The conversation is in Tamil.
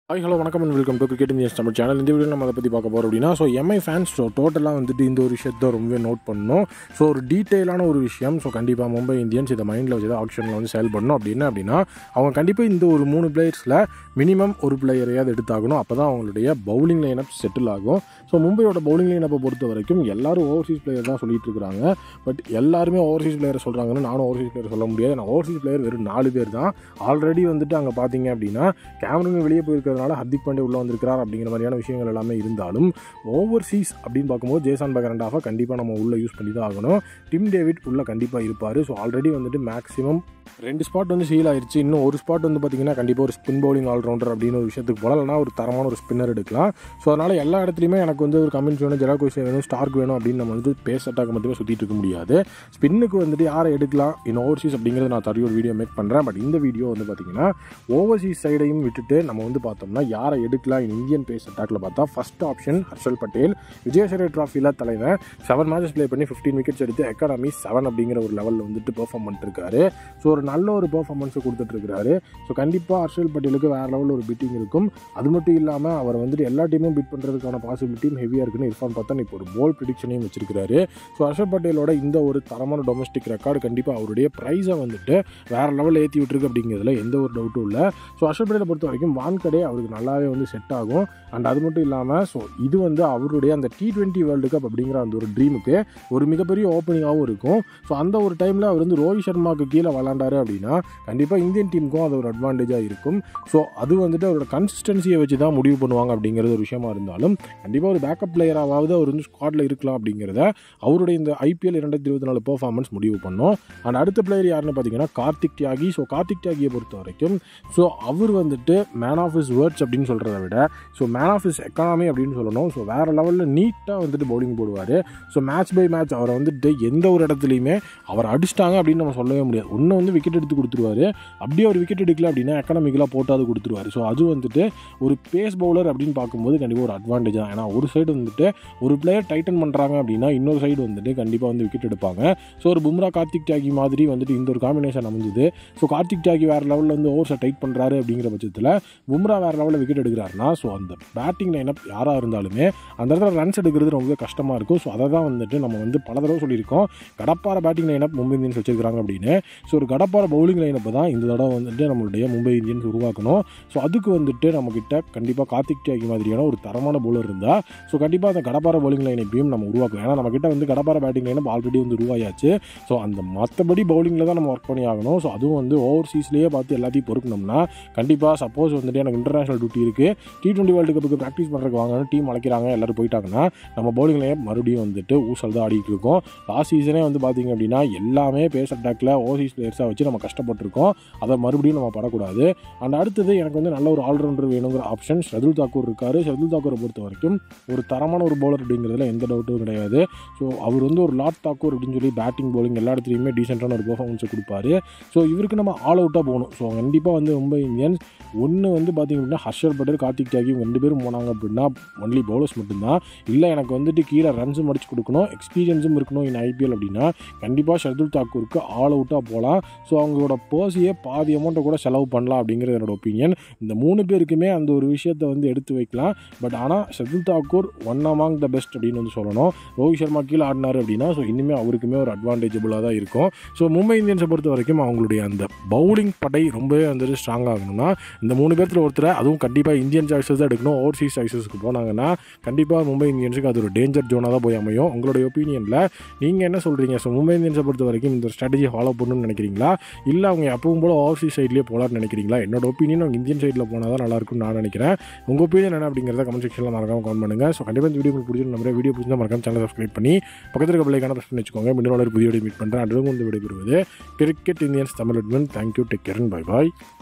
ஹாய் ஹலோ வணக்கம் and welcome to cricket Indians Tamil channel இந்த வீடியோ நம்ம அதை பற்றி பார்க்க போகிறோம் அப்படின்னா ஸோ எம்ஐ ஃபேன்ஸ் ஸோ டோட்டலாக வந்துட்டு இந்த ஒரு விஷயத்தை ரொம்பவே நோட் பண்ணணும் ஸோ ஒரு டீட்டெயிலான ஒரு விஷயம் ஸோ கண்டிப்பாக மும்பை இந்தியன்ஸ் இதை மைண்டில் வச்சு தான் ஆப்ஷனில் வந்து செயல் பண்ணணும் அப்படின்னு அப்படின்னா அவங்க கண்டிப்பாக இந்த ஒரு மூணு பிளேயர்ஸில் மினிமம் ஒரு பிளேயரையாவது எடுத்தாகணும் அப்போ தான் அவங்களுடைய பவுலிங் லைனப் செட்டில் ஆகும் ஸோ மும்பையோட பவுலிங் லைனப்பை பொறுத்த வரைக்கும் எல்லாரும் ஓவர்சீஸ் பிளேயர் தான் சொல்லிட்டு இருக்காங்க பட் எல்லாருமே ஓவர்சீஸ் பிளேயர் சொல்கிறாங்கன்னு நானும் ஓவர்சீஸ் பிளேயர் சொல்ல முடியாது நான் ஓவர்சீஸ் பிளேயர் வெறும் நாலு பேர் தான் ஆல்ரெடி வந்துட்டு அங்கே பார்த்தீங்க அப்படின்னா கேமரன் வெளியே போயிருக்கிறதுனால ஹர்திக் பாண்டே உள்ளே வந்திருக்கிறார் அப்படிங்கிற மாதிரியான விஷயங்கள் எல்லாமே இருந்தாலும் ஓவர்சீஸ் அப்படின்னு பார்க்கும்போது ஜேசான் பகரண்டாஃபை கண்டிப்பாக நம்ம உள்ளே யூஸ் பண்ணி தான் ஆகணும் டிம் டேவிட் உள்ளே கண்டிப்பாக இருப்பார் ஸோ ஆல்ரெடி வந்துட்டு மேக்ஸிமம் ரெண்டு ஸ்பாட் வந்து சீல் ஆயிருச்சு இன்னும் ஒரு ஸ்பாட் வந்து பார்த்தீங்கன்னா கண்டிப்பாக ஒரு ஸ்பின் பவுலிங் ஆல்ரவுண்டர் அப்படின்னு ஒரு விஷயத்துக்கு போகலாம் இல்லைனா ஒரு தரமான ஒரு ஸ்பின்னர் எடுக்கலாம் ஸோ அதனால் எல்லா இடத்துலையுமே எனக்கு வந்து ஒரு கமெண்ட்ஸ் வேணும் ஜெரா கோஷ் வேணும் ஸ்டார்க் வேணும் அப்படின்னு நம்ம வந்து பேஸ் அட்டாக் மட்டுமே சுற்றிட்டு இருக்க முடியாது ஸ்பின்னுக்கு வந்துட்டு யாரை எடுக்கலாம் இன் ஓவர்சீஸ் அப்படிங்கிறது நான் தரையோட வீடியோ மேக் பண்ணுறேன் பட் இந்த வீடியோ வந்து பார்த்தீங்கன்னா ஓவர்சீஸ் சைடையும் விட்டுட்டு நம்ம வந்து பார்த்தோம்னா யாரை எடுக்கலாம் இன் இந்தியன் பேஸ் அட்டாக்ல பார்த்தா ஃபர்ஸ்ட் ஆப்ஷன் ஹர்ஷல் பட்டேல் விஜயசரே ட்ராஃபியில் தலைவன் செவன் மேட்சஸ் ப்ளே பண்ணி ஃபிஃப்டீன் விக்கெட்ஸ் எடுத்து எக்கானமி செவன் அப்படிங்கிற ஒரு லெவலில் வந்துட்டு பெர்ஃபார்ம் பண்ணிட்டுருக்காரு ஸோ ஒரு நல்ல ஒரு பெர்ஃபார்மன்ஸை கொடுத்துட்ருக்காரு ஸோ கண்டிப்பாக ஹர்ஷல் பட்டேலுக்கு வேறு லெவலில் ஒரு பீட்டிங் இருக்கும் அது மட்டும் இல்லாமல் அவர் வந்துட்டு எல்லா டீமும் பீட் பண்ணுறதுக்கான பாசிபிலிட்டியும் ஹெவியாக இருக்குன்னு இர்ஃபான் பார்த்தா இப்போ ஒரு போல் ப்ரிடிக்ஷனையும் வச்சிருக்காரு ஸோ ஹர்ஷல் பட்டேலோட இந்த ஒரு தரமான டொமஸ்டிக் ரெக்கார்டு கண்டிப்பாக அவருடைய ப்ரைஸை வந்துட்டு வேறு லெவலில் ஏற்றி விட்டுருக்கு அப்படிங்கிறதுல எந்த ஒரு டவுட்டும் இல்லை ஸோ ஹர்ஷல் பட்டேலை பொறுத்த வரைக்கும் வான்கடே அவருக்கு நல்லாவே வந்து செட் ஆகும் அண்ட் அது மட்டும் இல்லாமல் ஸோ இது வந்து அவருடைய அந்த டி டுவெண்ட்டி வேர்ல்டு கப் அப்படிங்கிற அந்த ஒரு ட்ரீமுக்கு ஒரு மிகப்பெரிய ஓப்பனிங்காகவும் இருக்கும் ஸோ அந்த ஒரு டைமில் அவர் வந்து ரோஹித் சர்மாவுக்கு கீழே விளாண்டாரு அப்படின்னா கண்டிப்பாக இந்தியன் டீமுக்கும் அது ஒரு அட்வான்டேஜாக இருக்கும் ஸோ அது வந்துட்டு அவரோட கன்சிஸ்டன்சியை வச்சு தான் முடிவு பண்ணுவாங்க அப்படிங்கிறது ஒரு விஷயமா இருந்தாலும் கண்டிப்பாக ஒரு பேக்கப் பிளேயராவது அவர் வந்து ஸ்குவாடில் இருக்கலாம் அப்படிங்கிறத அவருடைய இந்த ஐபிஎல் இரண்டாயிரத்தி இருபத்தி நாலு பெர்ஃபார்மன்ஸ் முடிவு பண்ணோம் அண்ட் அடுத்த பிளேயர் யாருன்னு பார்த்தீங்கன்னா கார்த்திக் தியாகி ஸோ கார்த்திக் தியாகியை பொறுத்த வரைக்கும் ஸோ அவர் வந்துட்டு மேன் ஆஃப் இஸ் வேர்ட்ஸ் அப்படின்னு சொல்கிறத விட so man of is economy அப்படின்னு சொல்லணும் ஸோ வேறு லெவலில் நீட்டாக வந்துட்டு பவுலிங் போடுவார் ஸோ மேட்ச் பை மேட்ச் அவரை வந்துட்டு எந்த ஒரு இடத்துலையுமே அவர் அடிச்சிட்டாங்க அப்படின்னு நம்ம சொல்லவே முடியாது ஒன்று வந்து விக்கெட் எடுத்து கொடுத்துருவாரு அப்படியே ஒரு விக்கெட் எடுக்கல அப்படின்னா எக்கனாமிக்கலாக போட்டாது கொடுத்துருவாரு ஸோ அது வந்துட்டு ஒரு பேஸ் பவுலர் அப்படின்னு பார்க்கும்போது கண்டிப்பாக ஒரு அட்வான்டேஜ் தான் ஏன்னா ஒரு சைடு வந்துட்டு ஒரு பிளேயர் டைட்டன் பண்ணுறாங்க அப்படின்னா இன்னொரு சைடு வந்துட்டு கண்டிப்பாக வந்து விக்கெட் எடுப்பாங்க ஸோ ஒரு பும்ரா கார்த்திக் தியாகி மாதிரி வந்துட்டு இந்த ஒரு காம்பினேஷன் அமைஞ்சுது ஸோ கார்த்திக் தியாகி வேறு லெவலில் வந்து ஓவர்ஸை டைட் பண்ணுறாரு அப்படிங்கிற பட்சத்தில் பும்ரா வேறு லெவலில் விக்கெட் எடுக்கிறாருன்னா ஸோ அந்த பேட்டிங் லைனப் யாராக இருந்தாலுமே அந்த இடத்துல ரன்ஸ் எடுக்கிறது ரொம்பவே கஷ்டமாக இருக்கும் ஸோ அதை தான் வந்துட்டு நம்ம வந்து பல தடவை சொல்லியிருக்கோம் கடப்பார பேட்டிங் லைனப் மும்பை இந்தியன்ஸ் வச்சிருக்காங்க அப்படின்னு ஸோ ஒரு கடப்பார பவுலிங் லைனப்பை தான் இந்த தடவை வந்துட்டு நம்மளுடைய மும்பை இந்தியன்ஸ் உருவாக்கணும் ஸோ அதுக்கு வந்துட்டு நம்மக்கிட்ட கண்டிப்பாக கார்த்திக் தியாகி மாதிரியான ஒரு தரமான பவுலர் இருந்தால் ஸோ கண்டிப்பாக அந்த கடப்பார பவுலிங் லைனப்பையும் நம்ம உருவாக்கணும் ஏன்னா நம்மக்கிட்ட வந்து கடப்பார பேட்டிங் லைனப் ஆல்ரெடி வந்து உருவாயாச்சு ஸோ அந்த மற்றபடி பவுலிங்கில் தான் நம்ம ஒர்க் பண்ணி ஆகணும் ஸோ அதுவும் வந்து ஓவர்சீஸ்லேயே பார்த்து எல்லாத்தையும் பொறுக்கணும்னா கண்டிப்பாக சப்போஸ் வந்துட்டு எனக்கு இன்டர்நேஷனல் டியூட்டி இருக்குது டி டுவெண்ட்டி வேர்ல்டு கப்புக்கு ப்ராக்டிஸ் பண்ணுறதுக்கு வாங்கணும் டீம் அழைக்கிறாங்க எல்லாரும் போயிட்டாங்கன்னா நம்ம பவுலிங் லைன் மறுபடியும் வந்துட்டு ஊசல் தான் ஆடிட்டு இருக்கோம் லாஸ்ட் சீசனே வந்து பார்த்திங்க அப்படின்னா எல்லாமே பேஸ் அட்டாக்ல ஓவர்சீஸ் பிளேயர்ஸாக வச்சு நம்ம கஷ்டப்பட்டிருக்கோம் அதை மறுபடியும் நம்ம படக்கூடாது அண்ட் அடுத்தது எனக்கு வந்து நல்ல ஒரு ஆல்ரவுண்டர் வேணுங்கிற ஆப்ஷன் ஷதுல் தாக்கூர் இருக்கார் ஷதுல் தாக்கூரை பொறுத்த வரைக்கும் ஒரு தரமான ஒரு பவுலர் அப்படிங்கிறதுல எந்த டவுட்டும் கிடையாது ஸோ அவர் வந்து ஒரு லாட் தாக்கூர் அப்படின்னு சொல்லி பேட்டிங் பவுலிங் எல்லா இடத்துலையுமே டீசெண்டான ஒரு பெர்ஃபார்மன்ஸை கொடுப்பாரு ஸோ இவருக்கு நம்ம ஆல் அவுட்டாக போகணும் ஸோ கண்டிப்பாக வந்து மும்பை இந்தியன்ஸ் ஒன்று வந்து பார்த்திங்க அப்படின்னா ஹர்ஷல் பட்டேல் கார்த்திக் தியாகி இவங்க ரெண்டு பேரும் போனாங்க அப்படின்னா ஒன்லி பவுலர்ஸ் மட்டும்தான் இல்லை எனக்கு வந்துட்டு கீழே ரன்ஸும் மடிச்சு கொடுக்கணும் எக்ஸ்பீரியன்ஸும் இருக்கணும் இன் ஐபிஎல் அப்படின்னா கண்டிப்பாக ஷர்துல் தாக்கூருக்கு ஆல் அவுட்டாக போகலாம் ஸோ அவங்களோட பர்ஸையே பாதி அமௌண்ட்டை கூட செலவு பண்ணலாம் அப்படிங்கிறது என்னோட ஒப்பீனியன் இந்த மூணு பேருக்குமே அந்த ஒரு விஷயத்தை வந்து எடுத்து வைக்கலாம் பட் ஆனால் Shardul Thakur one among the best அப்படின்னு வந்து சொல்லணும் ரோஹித் சர்மா கீழே ஆடினார் அப்படின்னா ஸோ இனிமேல் அவருக்குமே ஒரு அட்வான்டேஜபிளாக தான் இருக்கும் ஸோ மும்பை இந்தியன்ஸை பொறுத்த வரைக்கும் அவங்களுடைய அந்த பவுலிங் படை ரொம்பவே வந்துட்டு ஸ்ட்ராங் ஆகணும்னா இந்த மூணு பேர்த்தில் ஒருத்தர் அதுவும் கண்டிப்பாக இந்தியன் சாய்ஸஸ் தான் எடுக்கணும் ஓவர்சீஸ் சாய்ஸஸ்க்கு போனாங்கன்னா கண்டிப்பாக மும்பை இந்தியன்ஸுக்கு அது ஒரு டேஞ்சர் ஜோனாக தான் போய் அமையும் உங்களுடைய ஒப்பீனியனில் நீங்கள் என்ன சொல்கிறீங்க ஸோ மும்பை இந்தியன்ஸை பொறுத்த வரைக்கும் இந்த ஸ்ட்ராட்டஜி ஃபாலோ பண்ணணும்னு நினைக்கிறீங்களா இல்லை அவங்க எப்பவும் போல ஓவர்சீஸ் சைட்லேயே போகலான்னு நினைக்கிறீங்களா என்னோட ஒப்பீனியன் அவங்க இந்தியன் சைடில் போனால் தான் நல்லாயிருக்கும்னு நான் நினைக்கிறேன் உங்கள் ஒப்பீனியன் என்ன அப்படிங்கிறத கமெண்ட் செக்ஷனில் மறக்காம கமெண்ட் பண்ணுங்கள் ஸோ கண்டிப்பாக இந்த வீடியோ உங்களுக்கு பிடிச்சிருந்த நம்பரே வீடியோ பிடிச்சிருந்தா மறக்காம சேனல் சப்ஸ்கிரைப் பண்ணி பக்கத்தில் இருக்க பிள்ளைக்கான பிரச்சனை வச்சுக்கோங்க மீண்டும் ஒரு புதிய வீடியோ மீட் பண்ணுறேன் அதுவும் வந்து விடைபெறுவது cricket Indians Tamil admin thank you take care bye பாய்